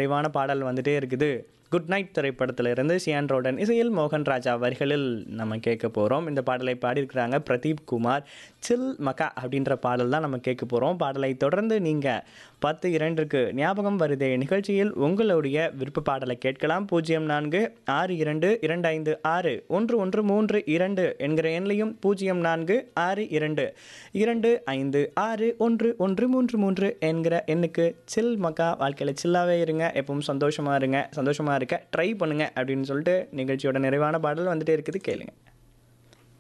நிறைவான பாடல் வந்துட்டே இருக்குது குட் நைட் திரைப்படத்திலிருந்து சியான் ரோடன் இசையில் மோகன் ராஜா வரிகளில் நம்ம கேட்க போகிறோம் இந்த பாடலை பாடியிருக்கிறாங்க பிரதீப் குமார் சில் மக்கா அப்படின்ற பாடல் தான் நம்ம கேட்க போகிறோம் பாடலை தொடர்ந்து நீங்கள் பத்து இரண்டுக்கு ஞாபகம் வருதே நிகழ்ச்சியில் உங்களுடைய விருப்ப பாடலை கேட்கலாம் பூஜ்ஜியம் நான்கு ஆறு இரண்டு இரண்டு ஐந்து ஆறு ஒன்று ஒன்று மூன்று இரண்டு என்கிற எண்ணையும் பூஜ்ஜியம் நான்கு ஆறு இரண்டு இரண்டு ஐந்து ஆறு ஒன்று ஒன்று மூன்று மூன்று என்கிற எண்ணுக்கு சில் மக்கா வாழ்க்கையில் சில்லாவே இருங்க எப்பவும் சந்தோஷமாக இருங்க சந்தோஷமாக இருக்க ட்ரை பண்ணுங்க அப்படின்னு சொல்லிட்டு நிகழ்ச்சியோட நிறைவான பாடல் வந்துட்டே இருக்குது கேளுங்க